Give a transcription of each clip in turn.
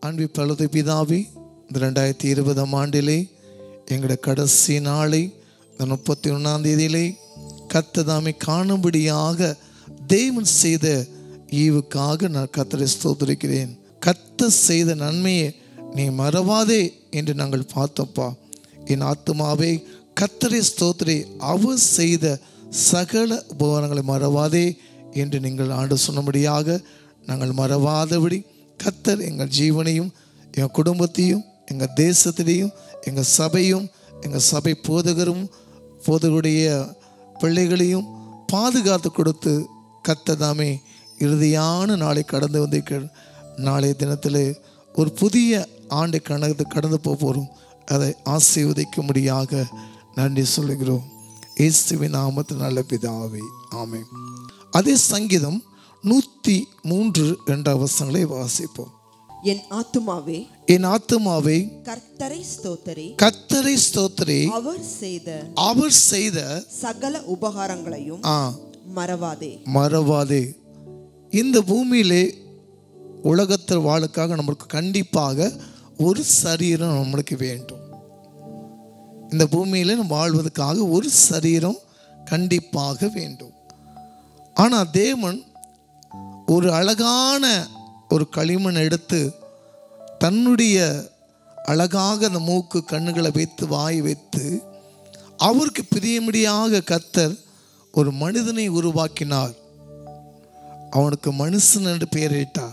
அன்பு பழுது பிதாவி இந்த ரெண்டாயிரத்தி இருபதாம் ஆண்டிலே எங்களுடைய கடைசி நாளை இந்த முப்பத்தி ஒன்றாம் தேதியிலே கத்ததாமை காணும்படியாக தேவன் செய்த ஈவுக்காக நான் கத்தரை ஸ்தோத்திரிக்கிறேன் கத்த செய்த நன்மையை நீ மறவாதே என்று நாங்கள் பார்த்தோப்பா என் ஆத்மாவே கத்தரை ஸ்தோத்திரி அவர் செய்த சகல உபகாரங்களை மறவாதே என்று நீங்கள் ஆண்டு சொன்னபடியாக நாங்கள் மறவாதபடி கத்தர் எங்கள் ஜீவனையும் எங்கள் குடும்பத்தையும் எங்கள் தேசத்திலையும் எங்கள் சபையும் எங்கள் சபை போதகரும் போதகருடைய பிள்ளைகளையும் பாதுகாத்து கொடுத்து கத்ததாமே இறுதியான நாளை கடந்து வந்திருக்கிற நாளைய தினத்தில் ஒரு புதிய ஆண்டை கடந்து கடந்து போக போகிறோம் அதை ஆசீர்வதிக்கும்படியாக நன்றி சொல்லுகிறோம் இயேசுவின் நாமத்தில் நல்ல பிதாவே ஆமென் அதே சங்கீதம் நூற்றி மூன்று ரெண்டாம் வசனங்களை வாசிப்போம் என் ஆத்துமாவே என் ஆத்துமாவை கர்த்தரை ஸ்தோத்தரி கத்தரை ஸ்தோத்திரி அவர் செய்த அவர் செய்த சகல உபகாரங்களையும் ஆ மறவாதே மறவாதே இந்த பூமியிலே உலகத்தில் வாழுக்காக நம்மளுக்கு கண்டிப்பாக ஒரு சரீரம் நம்மளுக்கு வேண்டும் இந்த பூமியில் நம்ம வாழ்வதற்காக ஒரு சரீரம் கண்டிப்பாக வேண்டும் ஆனால் தேவன் ஒரு அழகான ஒரு களிமண் எடுத்து தன்னுடைய அழகாக அந்த மூக்கு கண்ணுகளை வைத்து வாய் வைத்து அவருக்கு பிரியமடியாக கத்தர் ஒரு மனிதனை உருவாக்கினார் அவனுக்கு மனுஷன் என்று பெயரிட்டார்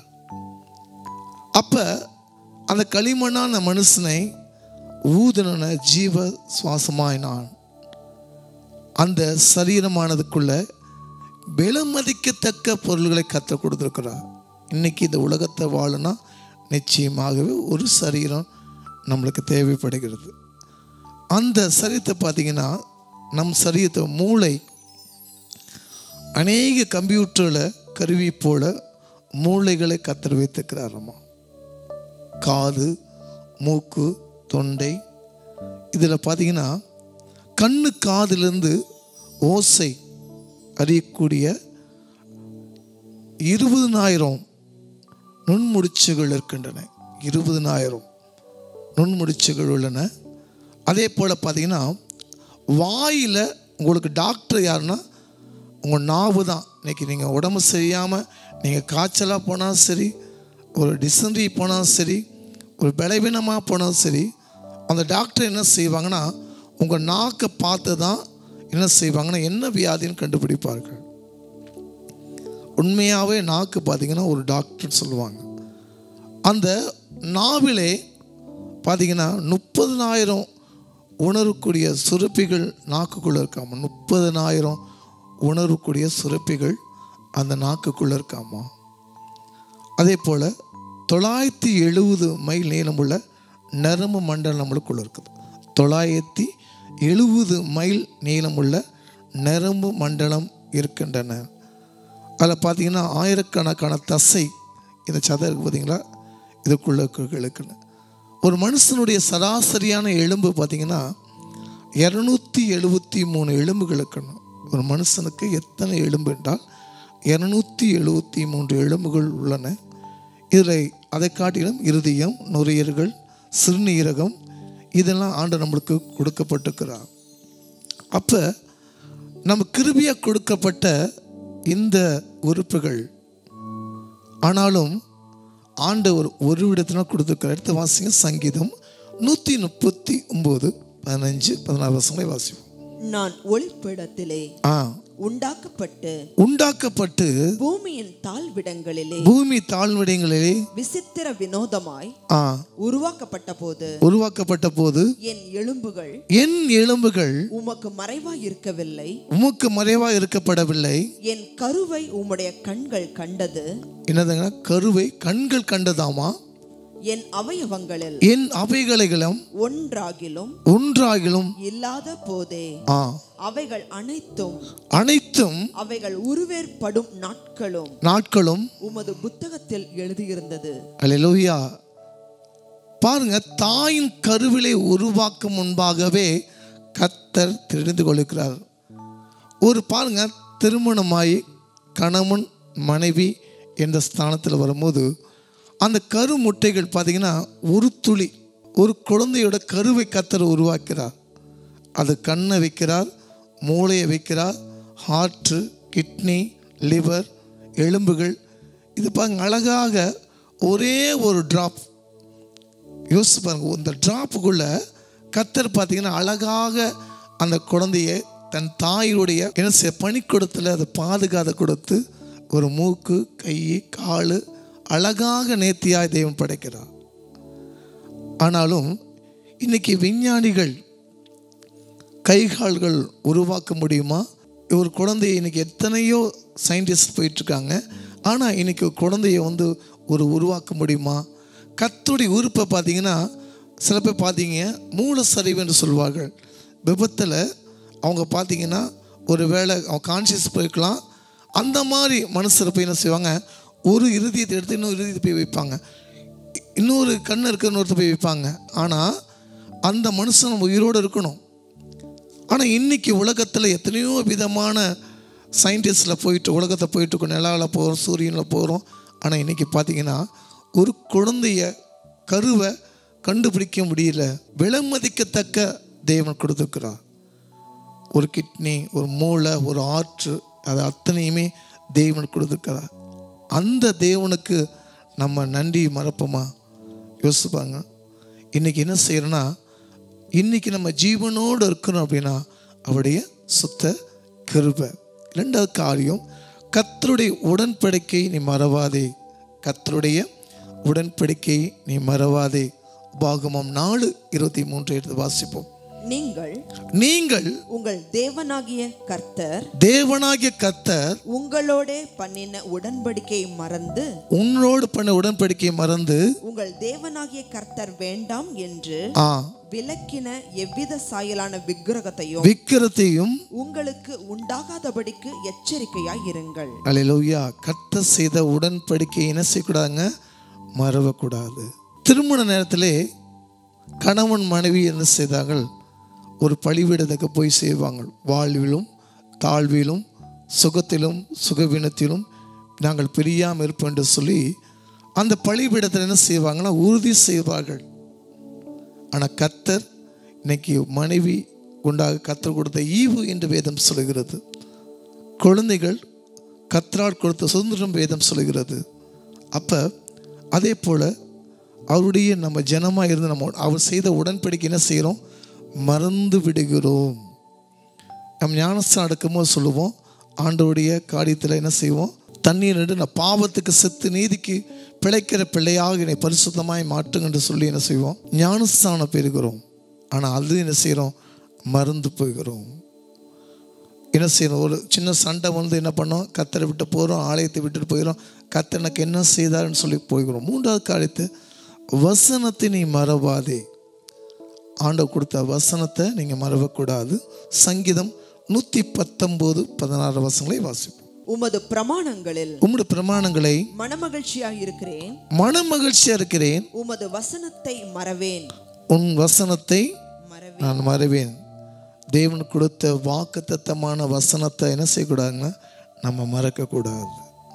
அப்ப அந்த களிமண்ணான மனுஷனை ஊதன ஜீவ சுவாசமாயினான் அந்த சரீரமானதுக்குள்ள விலமதிக்கத்தக்க பொருள்களை கற்றுக் கொடுத்துருக்கிறார் இன்னைக்கு இந்த உலகத்தை வாழனா நிச்சயமாகவே ஒரு சரீரம் நம்மளுக்கு தேவைப்படுகிறது அந்த சரீரத்தை பார்த்தீங்கன்னா நம் சரீரத்தை மூளை அநேக கம்ப்யூட்டரில் கருவி போல மூளைகளை கத்தர் வைத்திருக்கிறாரம்மா காது மூக்கு தொண்டை இதில் பார்த்தீங்கன்னா கண்ணு காதிலிருந்து ஓசை அறியக்கூடிய இருபதுனாயிரம் நுண்முடிச்சுகள் இருக்கின்றன இருபதுனாயிரம் நுண்முடிச்சுகள் உள்ளன அதே போல் பார்த்தீங்கன்னா வாயில் உங்களுக்கு டாக்டர் யாருன்னா உங்கள் நாவு தான் இன்னைக்கு நீங்கள் உடம்பு சரியாமல் நீங்கள் காய்ச்சலாக போனாலும் சரி ஒரு டிசன்ட்ரி போனாலும் சரி ஒரு பலவீனமாக போனாலும் சரி அந்த டாக்டர் என்ன செய்வாங்கன்னா உங்கள் நாக்கை பார்த்து தான் என்ன செய்வாங்கன்னா என்ன வியாதின்னு கண்டுபிடிப்பார்கள் உண்மையாகவே நாக்கு பார்த்தீங்கன்னா ஒரு டாக்டர் சொல்லுவாங்க அந்த நாவிலே பார்த்தீங்கன்னா முப்பதனாயிரம் உணரக்கூடிய சுரப்பிகள் நாக்குக்குள்ளே இருக்காமா முப்பதனாயிரம் உணரக்கூடிய சுரப்பிகள் அந்த நாக்குக்குள்ளே இருக்காமா அதே போல் தொள்ளாயிரத்தி எழுபது மைல் நீளமுள்ள நரம்பு மண்டலம் நம்மளுக்குள்ள இருக்குது தொள்ளாயிரத்தி எழுபது மைல் நீளமுள்ள நரம்பு மண்டலம் இருக்கின்றன அதில் பார்த்தீங்கன்னா ஆயிரக்கணக்கான தசை இந்த சதை இருக்கு பார்த்தீங்களா இதுக்குள்ள இருக்குன்னு ஒரு மனுஷனுடைய சராசரியான எலும்பு பார்த்தீங்கன்னா இரநூத்தி எழுபத்தி மூணு எலும்புகள் இருக்கணும் ஒரு மனுஷனுக்கு எத்தனை எலும்பு என்றால் இரநூத்தி எழுபத்தி மூன்று எலும்புகள் உள்ளன இதில் அதை காட்டிலும் இருதயம் நுரையீரல்கள் சிறுநீரகம் இதெல்லாம் ஆண்டு நம்மளுக்கு கொடுக்கப்பட்டிருக்கிறார் அப்போ நம்ம கிருபியாக கொடுக்கப்பட்ட இந்த உறுப்புகள் ஆனாலும் ஆண்டவர் ஒரு விடத்தினால் கொடுத்துருக்கிற அடுத்த வாசிங்க சங்கீதம் நூற்றி முப்பத்தி ஒம்பது பதினஞ்சு பதினாறு வருஷங்களை வாசிப்போம் நான் ஒளிப்பிடத்திலே ஆ உண்டாக்கப்பட்டு உண்டாக்கப்பட்டு பூமியின் தாழ்விடங்களிலே பூமி தாழ்விடங்களிலே விசித்திர வினோதமாய் ஆ உருவாக்கப்பட்ட போது உருவாக்கப்பட்ட போது என் எலும்புகள் என் எலும்புகள் உமக்கு மறைவாய் இருக்கவில்லை உமக்கு மறைவா இருக்கப்படவில்லை என் கருவை உம்முடைய கண்கள் கண்டது என்னதுங்க கருவை கண்கள் கண்டதாமா என் அவயவங்களில் என் அவைகளைகளும் ஒன்றாகிலும் ஒன்றாகிலும் இல்லாத போதே ஆ அவைகள் அனைத்தும் அனைத்தும் அவைகள் உருவேற்படும் நாட்களும் நாட்களும் உமது புத்தகத்தில் எழுதியிருந்தது அல்லேலூயா பாருங்க தாயின் கருவிலை உருவாக்கும் முன்பாகவே கத்தர் தெரிந்து கொள்கிறார் ஒரு பாருங்க திருமணமாய் கணவன் மனைவி என்ற ஸ்தானத்தில் வரும்போது அந்த கரு முட்டைகள் பார்த்தீங்கன்னா ஒரு துளி ஒரு குழந்தையோட கருவை கத்தர் உருவாக்கிறார் அது கண்ணை வைக்கிறார் மூளையை வைக்கிறார் ஹார்ட்டு கிட்னி லிவர் எலும்புகள் இது பாருங்க அழகாக ஒரே ஒரு ட்ராப் யோசிச்சு பாருங்க இந்த ட்ராப்புக்குள்ள கத்தர் பார்த்தீங்கன்னா அழகாக அந்த குழந்தைய தன் தாயுடைய என்ன செய்ய பனிக்கூடத்தில் அதை பாதுகாத்து கொடுத்து ஒரு மூக்கு கை கால் அழகாக நேர்த்தியாய் தெய்வம் படைக்கிறார் ஆனாலும் இன்னைக்கு விஞ்ஞானிகள் கைகால்கள் உருவாக்க முடியுமா ஒரு குழந்தைய இன்னைக்கு எத்தனையோ சயின்டிஸ்ட் போயிட்டுருக்காங்க ஆனால் இன்னைக்கு ஒரு குழந்தைய வந்து ஒரு உருவாக்க முடியுமா கத்துடைய உறுப்பை பார்த்தீங்கன்னா சில பேர் பார்த்தீங்க மூல சரிவு என்று சொல்வார்கள் விபத்தில் அவங்க பார்த்தீங்கன்னா ஒரு வேளை அவங்க கான்சியஸ் போயிருக்கலாம் அந்த மாதிரி மனசில் போய் என்ன செய்வாங்க ஒரு இறுதியத்தை எடுத்து இன்னொரு இறுதியத்தை போய் வைப்பாங்க இன்னொரு கண்ணு இருக்கிற ஒருத்தர் போய் வைப்பாங்க ஆனால் அந்த மனுஷன் உயிரோடு இருக்கணும் ஆனால் இன்னைக்கு உலகத்தில் எத்தனையோ விதமான சயின்டிஸ்டில் போயிட்டு உலகத்தை போயிட்டு இருக்கோம் நிலாவில் போகிறோம் சூரியனில் போகிறோம் ஆனால் இன்னைக்கு பார்த்தீங்கன்னா ஒரு குழந்தைய கருவை கண்டுபிடிக்க முடியல விலைமதிக்கத்தக்க தேவன் கொடுத்துருக்கிறார் ஒரு கிட்னி ஒரு மூளை ஒரு ஆற்று அது அத்தனையுமே தேவன் கொடுத்துருக்கிறார் அந்த தேவனுக்கு நம்ம நன்றி மறப்போமா யோசிப்பாங்க இன்னைக்கு என்ன செய்யறோன்னா இன்னைக்கு நம்ம ஜீவனோடு இருக்கணும் அப்படின்னா அவருடைய சுத்த கிருபை ரெண்டாவது காரியம் கத்தருடைய உடன்படிக்கை நீ மறவாதே கத்தருடைய உடன்படிக்கை நீ மறவாதே உபாகமம் நாலு இருபத்தி மூன்று எடுத்து வாசிப்போம் நீங்கள் நீங்கள் உங்கள் தேவனாகிய கர்த்தர் தேவனாகிய கத்தர் உங்களோடே பண்ணின உடன்படிக்கையை மறந்து உன்னோடு பண்ண உடன்படிக்கையை மறந்து உங்கள் தேவனாகிய கர்த்தர் வேண்டாம் என்று ஆ விலக்கின எவ்வித சாயலான விக்கிரகத்தையும் விக்கிரத்தையும் உங்களுக்கு உண்டாகாதபடிக்கு எச்சரிக்கையாய் இருங்கள் அலையிலோயா கத்த செய்த உடன்படிக்கை என்ன செய்யக்கூடாதுங்க மறவக்கூடாது திருமண நேரத்திலே கணவன் மனைவி என்ன செய்தார்கள் ஒரு பழிவிடத்துக்கு போய் செய்வாங்க வாழ்விலும் தாழ்விலும் சுகத்திலும் சுகவீனத்திலும் நாங்கள் பிரியாமல் இருப்போம் என்று சொல்லி அந்த பழிபீடத்தில் என்ன செய்வாங்கன்னா உறுதி செய்வார்கள் ஆனால் கத்தர் இன்னைக்கு மனைவி உண்டாக கத்தர் கொடுத்த ஈவு என்று வேதம் சொல்கிறது குழந்தைகள் கத்தரால் கொடுத்த சுதந்திரம் வேதம் சொல்கிறது அப்போ அதே போல் அவருடைய நம்ம ஜனமாக இருந்து நம்ம அவர் செய்த உடன்படிக்கை என்ன செய்கிறோம் மறந்து விடுகிறோம் நம் ஞானஸ்தானம் எடுக்கும்போது சொல்லுவோம் ஆண்டவருடைய காரியத்தில் என்ன செய்வோம் தண்ணீர் நின்று நான் பாவத்துக்கு செத்து நீதிக்கு பிழைக்கிற பிள்ளையாக என்னை பரிசுத்தமாய் மாற்றுங்க என்று சொல்லி என்ன செய்வோம் ஞானஸ்தானம் பெறுகிறோம் ஆனால் அது என்ன செய்கிறோம் மறந்து போகிறோம் என்ன செய்யணும் ஒரு சின்ன சண்டை வந்து என்ன பண்ணோம் கத்தரை விட்டு போகிறோம் ஆலயத்தை விட்டுட்டு போயிடும் கத்தர் எனக்கு என்ன செய்தாருன்னு சொல்லி போய்கிறோம் மூன்றாவது காரியத்தை வசனத்தை நீ மறவாதே ஆண்டவர் கொடுத்த வசனத்தை நீங்கள் மறவக்கூடாது சங்கீதம் நூற்றி பத்தொம்போது பதினாறு வசனங்களை வாசிப்போம் உமது பிரமாணங்களில் உம்முடைய பிரமாணங்களை மனமகிழ்ச்சியாய் இருக்கிறேன் மன மகிழ்ச்சியாக இருக்கிறேன் உமது வசனத்தை மறவேன் உன் வசனத்தை மறவேன் நான் மறவேன் தேவன் கொடுத்த வாக்குத்தத்தமான வசனத்தை என்ன செய்யக்கூடாதுங்க நம்ம மறக்கக்கூடாது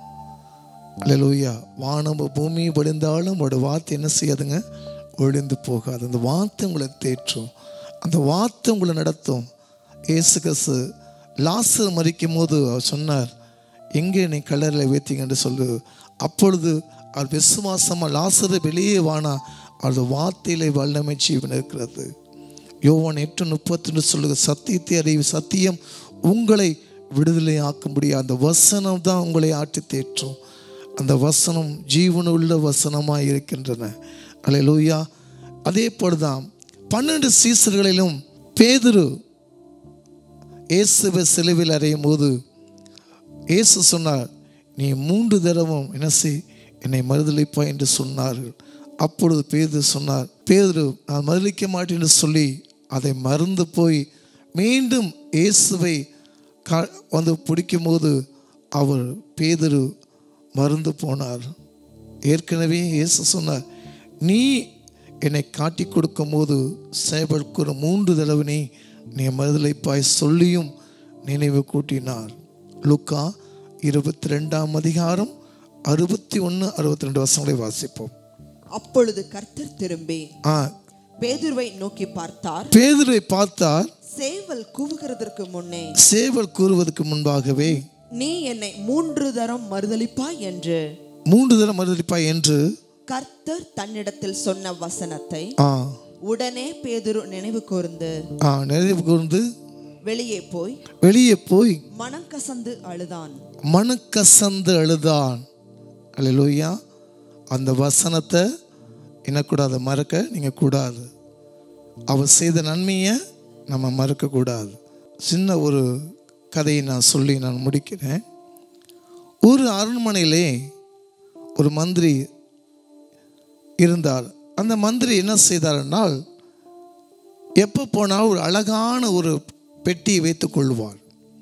அல்லேலூயா வானம் பூமி ஒளிந்தாலும் ஒரு வார்த்தை என்ன செய்யாதுங்க ஒளிந்து போகாது அந்த வார்த்தை உங்களை தேற்றும் அந்த வார்த்தை உங்களை நடத்தும் இயேசு கிறிஸ்து லாசர் மறிக்கும் போது அவர் சொன்னார் எங்கே நீ கல்லறையில் வைத்தீங்க என்று சொல்லு அப்பொழுது அவர் விசுவாசமாக லாசரை வெளியே வானா அது வார்த்தையிலே வல்லமை ஜீவன் இருக்கிறது யோவான் எட்டு முப்பத்தி சொல்லுங்க சத்தியத்தை அறிவு சத்தியம் உங்களை விடுதலை ஆக்கும்படி அந்த வசனம் தான் உங்களை ஆட்டி தேற்றும் அந்த வசனம் ஜீவனுள்ள வசனமாக இருக்கின்றன அல்லேலூயா அதே போலதான் பன்னெண்டு சீசர்களிலும் பேதுரு இயேசுவை சிலுவில் அறையும் போது இயேசு சொன்னார் நீ மூன்று தடவும் என்ன செய் என்னை மறுதளிப்பா என்று சொன்னார்கள் அப்பொழுது பேது சொன்னார் பேதுரு நான் மறுதளிக்க மாட்டேன் என்று சொல்லி அதை மறந்து போய் மீண்டும் இயேசுவை கா வந்து பிடிக்கும் போது அவர் பேதுரு மறந்து போனார் ஏற்கனவே இயேசு சொன்னார் நீ என்னை காட்டி கொடுக்கும் போது சேவல்குற மூன்று தடவை நீ நீ மறுதலைப்பாய் சொல்லியும் நினைவு கூட்டினார் லுக்கா இருபத்தி ரெண்டாம் அதிகாரம் அறுபத்தி ஒன்று அறுபத்தி ரெண்டு வருஷங்களை வாசிப்போம் அப்பொழுது கர்த்தர் திரும்பி ஆ பேதுருவை நோக்கி பார்த்தார் பேதுருவை பார்த்தார் சேவல் கூவுகிறதற்கு முன்னே சேவல் கூறுவதற்கு முன்பாகவே நீ என்னை மூன்று தரம் மறுதலிப்பாய் என்று மூன்று தரம் மறுதளிப்பாய் என்று கர்த்தர் தன்னிடத்தில் சொன்ன வசனத்தை ஆ உடனே பேதுரு நினைவு கூர்ந்து ஆ நிறைவு கூர்ந்து வெளியே போய் வெளியே போய் மனம் கசந்து அழுதான் மனக்கசந்து அழுதான் அல்லேலூயா அந்த வசனத்தை என்னக்கூடாது மறக்க நீங்கள் கூடாது அவர் செய்த நன்மையை நம்ம மறக்கக்கூடாது சின்ன ஒரு கதையை நான் சொல்லி நான் முடிக்கிறேன் ஒரு அரண்மனையிலே ஒரு மந்திரி இருந்தார் அந்த மந்திரி என்ன செய்தார்னால் எப்போ போனாலும் ஒரு அழகான ஒரு பெட்டியை வைத்துக் கொள்வார்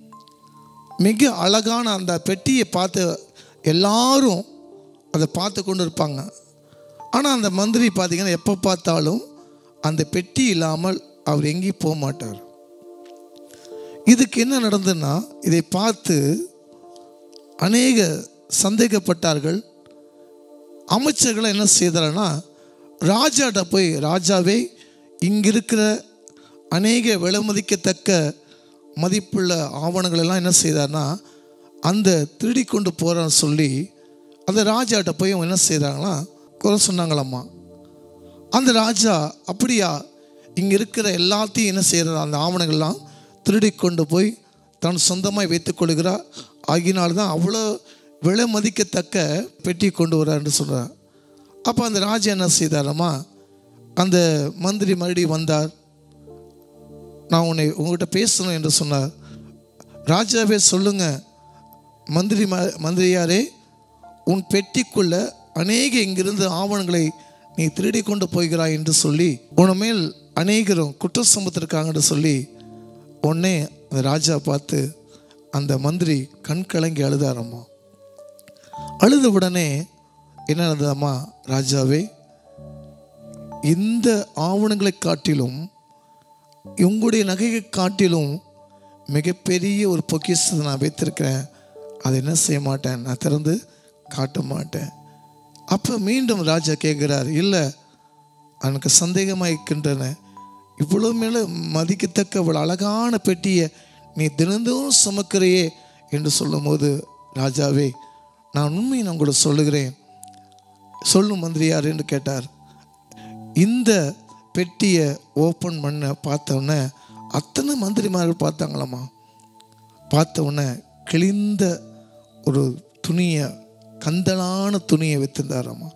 மிக அழகான அந்த பெட்டியை பார்த்து எல்லாரும் அதை பார்த்து கொண்டு இருப்பாங்க ஆனால் அந்த மந்திரி பார்த்தீங்கன்னா எப்போ பார்த்தாலும் அந்த பெட்டி இல்லாமல் அவர் எங்கேயும் போக மாட்டார் இதுக்கு என்ன நடந்ததுன்னா இதை பார்த்து அநேக சந்தேகப்பட்டார்கள் அமைச்சர்கள் என்ன செய்தார்னா ராஜாட்ட போய் ராஜாவே இங்கே இருக்கிற அநேக விலைமதிக்கத்தக்க மதிப்புள்ள ஆவணங்கள் எல்லாம் என்ன செய்தார்னா அந்த திருடி கொண்டு போகிறான்னு சொல்லி அந்த ராஜாட்ட போய் அவங்க என்ன செய்தாங்களா குறை சொன்னாங்களாம்மா அந்த ராஜா அப்படியா இங்கே இருக்கிற எல்லாத்தையும் என்ன செய்கிறார் அந்த ஆவணங்கள்லாம் திருடி கொண்டு போய் தன் சொந்தமாய் வைத்துக்கொள்கிறார் ஆகினால் தான் அவ்வளோ விலை மதிக்கத்தக்க பெட்டி கொண்டு வரான்னு சொல்கிறார் அப்போ அந்த ராஜா என்ன செய்தாரம்மா அந்த மந்திரி மறுபடியும் வந்தார் நான் உன்னை உங்ககிட்ட பேசணும் என்று சொன்னார் ராஜாவே சொல்லுங்க மந்திரி ம- மந்திரியாரே உன் பெட்டிக்குள்ள அநேக இங்கிருந்து ஆவணங்களை நீ திருடி கொண்டு போகிறாய் என்று சொல்லி உன் மேல் அநேகரும் குற்றம் சுமத்திருக்காங்கன்னு சொல்லி உடனே அந்த ராஜா பார்த்து அந்த மந்திரி கண் கலங்கி அழுதாரம்மா அழுத உடனே என்ன நடந்ததம்மா ராஜாவே இந்த ஆவணங்களை காட்டிலும் உங்களுடைய நகையை காட்டிலும் மிகப்பெரிய ஒரு பொக்கிஷத்தை நான் வைத்திருக்கிறேன் அதை என்ன செய்ய மாட்டேன் நான் திறந்து காட்ட மாட்டேன் அப்போ மீண்டும் ராஜா கேட்குறார் இல்லை எனக்கு சந்தேகமாக இருக்கின்றன இவ்வளோ மேலே மதிக்கத்தக்க இவ்வளோ அழகான பெட்டியை நீ தினந்தோறும் சுமக்கிறையே என்று சொல்லும்போது ராஜாவே நான் உண்மையை நான் கூட சொல்லுகிறேன் சொல்லும் மந்திரியார் என்று கேட்டார் இந்த பெட்டியை ஓப்பன் பண்ண பார்த்தோன்னே அத்தனை மந்திரிமார்கள் பார்த்தாங்களாம்மா பார்த்த உடனே கிழிந்த ஒரு துணியை கந்தலான துணியை வைத்திருந்தாராம்மா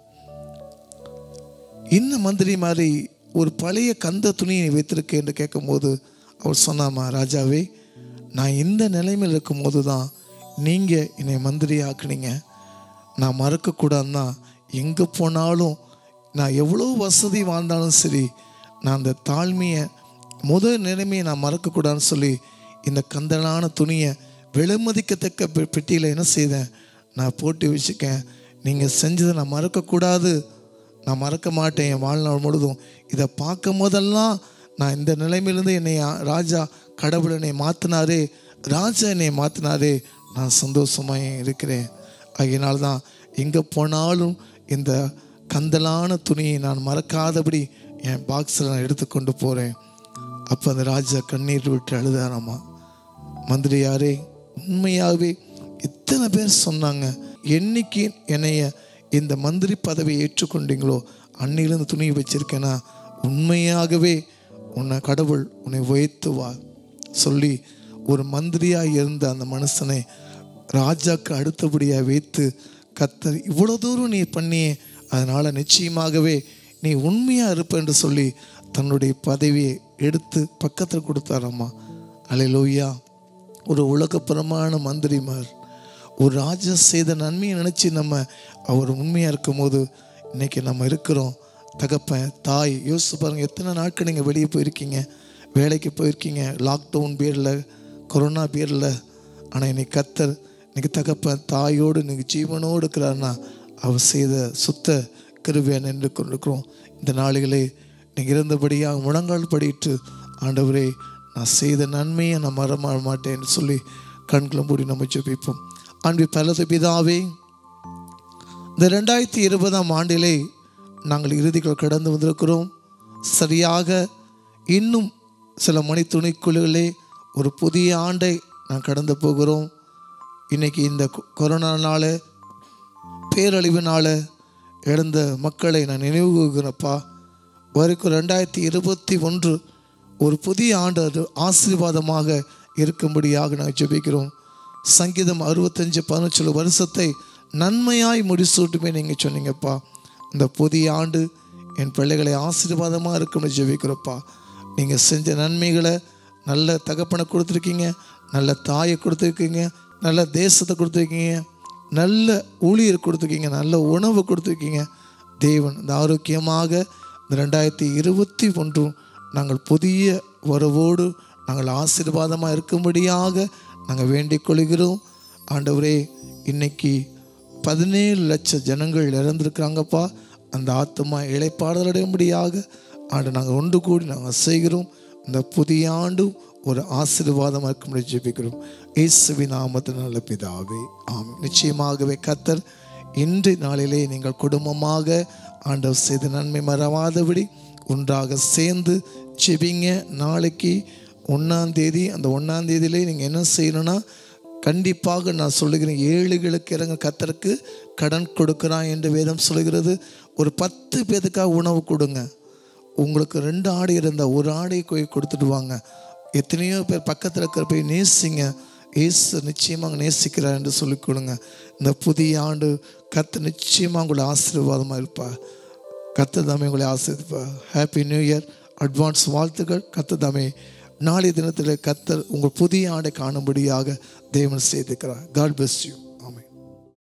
என்ன மந்திரி மாதிரி ஒரு பழைய கந்த துணியை வைத்திருக்கேன் என்று கேட்கும்போது அவர் சொன்னாமா ராஜாவே நான் இந்த நிலைமையில் இருக்கும்போது தான் நீங்கள் என்னை மந்திரி ஆக்குனீங்க நான் மறக்கக்கூடாதுன்னா எங்கே போனாலும் நான் எவ்வளோ வசதி வாழ்ந்தாலும் சரி நான் அந்த தாழ்மையை முதல் நிலைமையை நான் மறக்கக்கூடாதுன்னு சொல்லி இந்த கந்தலான துணியை விலைமதிக்கத்தக்க பெ- பெட்டியில் என்ன செய்தேன் நான் போட்டு வச்சுக்கேன் நீங்கள் செஞ்சதை நான் மறக்கக்கூடாது நான் மறக்க மாட்டேன் என் வாழ்நாள் முழுதும் இதை பார்க்கும் போதெல்லாம் நான் இந்த நிலைமையிலேருந்து என்னை ஆ- ராஜா கடவுள் என்னை மாற்றினாரே ராஜா என்னை மாற்றினாரே நான் சந்தோஷமாக இருக்கிறேன் ஆகையினால் தான் எங்கே போனாலும் இந்த கந்தலான துணியை நான் மறக்காதபடி என் பாக்ஸில் நான் எடுத்துக்கொண்டு போகிறேன் அப்போ அந்த ராஜா கண்ணீர் விட்டு அழுதாராமா மந்திரியாரே உண்மையாகவே இத்தனை பேர் சொன்னாங்க என்னைக்கு என்னைய இந்த மந்திரி பதவியை ஏற்றுக்கொண்டீங்களோ அன்னையிலேருந்து துணி வச்சிருக்கேனா உண்மையாகவே உன்னை கடவுள் உன்னை உயர்த்துவார் சொல்லி ஒரு மந்திரியாக இருந்த அந்த மனுஷனை ராஜாக்கு அடுத்தபடியாக வைத்து கத்தர் இவ்வளோ தூரம் நீ பண்ணியே அதனால் நிச்சயமாகவே நீ உண்மையாக இருப்ப என்று சொல்லி தன்னுடைய பதவியை எடுத்து பக்கத்தில் கொடுத்தாரம்மா அலையிலோய்யா ஒரு உலகப்புறமான மந்திரிமார் ஒரு ராஜா செய்த நன்மையை நினச்சி நம்ம அவர் உண்மையாக இருக்கும்போது இன்னைக்கு நம்ம இருக்கிறோம் தகப்பன் தாய் யோசிச்சு பாருங்க எத்தனை நாட்கள் நீங்கள் வெளியே போயிருக்கீங்க வேலைக்கு போயிருக்கீங்க லாக்டவுன் பீரியடில் கொரோனா பீரியடில் ஆனால் இன்னைக்கு கத்தர் இன்னைக்கு தகப்பன் தாயோடு இன்னைக்கு ஜீவனோடு இருக்கிறாருன்னா அவர் செய்த சுத்த கிருபையை நின்று கொண்டிருக்கிறோம் இந்த நாளிகளே நீங்கள் இருந்தபடியாக முழங்கால் படிட்டு ஆண்டவரே நான் செய்த நன்மையை நான் மறமா மாட்டேன்னு சொல்லி கண்களை மூடி நம்ம ஜெபிப்போம் அன்பு பலது பிதாவே இந்த ரெண்டாயிரத்தி இருபதாம் ஆண்டிலே நாங்கள் இறுதிகள் கடந்து வந்திருக்கிறோம் சரியாக இன்னும் சில மணி துணிக்குழுகளே ஒரு புதிய ஆண்டை நான் கடந்து போகிறோம் இன்னைக்கு இந்த கொ- கொரோனானால பேரழிவினால இழந்த மக்களை நான் நினைவு கூறுகிறேன்ப்பா வரைக்கும் ரெண்டாயிரத்தி இருபத்தி ஒன்று ஒரு புதிய ஆண்டு அது ஆசீர்வாதமாக இருக்கும்படியாக நாங்கள் ஜெபிக்கிறோம் சங்கீதம் அறுபத்தஞ்சு பதினஞ்சு வருஷத்தை நன்மையாய் முடிசூட்டுமே நீங்கள் சொன்னீங்கப்பா இந்த புதிய ஆண்டு என் பிள்ளைகளை ஆசீர்வாதமாக இருக்கும்னு ஜெபிக்கிறோப்பா நீங்கள் செஞ்ச நன்மைகளை நல்ல தகப்பனை கொடுத்துருக்கீங்க நல்ல தாயை கொடுத்துருக்கீங்க நல்ல தேசத்தை கொடுத்துருக்கீங்க நல்ல ஊழியர் கொடுத்துருக்கீங்க நல்ல உணவு கொடுத்துருக்கீங்க தேவன் இந்த ஆரோக்கியமாக இந்த ரெண்டாயிரத்தி இருபத்தி ஒன்றும் நாங்கள் புதிய வரவோடு நாங்கள் ஆசீர்வாதமாக இருக்கும்படியாக நாங்கள் வேண்டிக் கொள்கிறோம் ஆண்டவரே இன்னைக்கு பதினேழு லட்சம் ஜனங்கள் இறந்துருக்காங்கப்பா அந்த ஆத்மா இழைப்பாடல் அடையும்படியாக ஆண்டு நாங்கள் ஒன்று கூடி நாங்கள் செய்கிறோம் இந்த புதிய ஆண்டும் ஒரு ஆசீர்வாதமாக இருக்கும்படி ஜெபிக்கிறோம் இயேசுவி நாமத்தில் நல்ல பிதாவே ஆமென் நிச்சயமாகவே கத்தர் இன்றைய நாளிலே நீங்கள் குடும்பமாக ஆண்டவர் செய்த நன்மை மறவாதபடி ஒன்றாக சேர்ந்து செபிங்க நாளைக்கு ஒன்றாம் தேதி அந்த ஒன்றாம் தேதியிலே நீங்கள் என்ன செய்யணும்னா கண்டிப்பாக நான் சொல்லுகிறேன் ஏழைகளுக்கு இறங்க கத்தருக்கு கடன் கொடுக்கிறான் என்று வேதம் சொல்கிறது ஒரு பத்து பேருக்காக உணவு கொடுங்க உங்களுக்கு ரெண்டு ஆடை இருந்தால் ஒரு ஆடையை போய் கொடுத்துட்டு வாங்க எத்தனையோ பேர் பக்கத்தில் இருக்கிற போய் நேசிங்க ஏசு நிச்சயமாக நேசிக்கிறார் என்று சொல்லிக் கொடுங்க இந்த புதிய ஆண்டு கத்த நிச்சயமாக உங்களை ஆசீர்வாதமாக இருப்பா கத்த தாமே உங்களை ஆசீர்வதிப்பா ஹாப்பி நியூ இயர் அட்வான்ஸ் வாழ்த்துக்கள் கத்த தாமே நாளைய தினத்தில் கத்தர் உங்கள் புதிய ஆண்டை காணும்படியாக தேவன் செய்திருக்கிறார் காட் bless யூ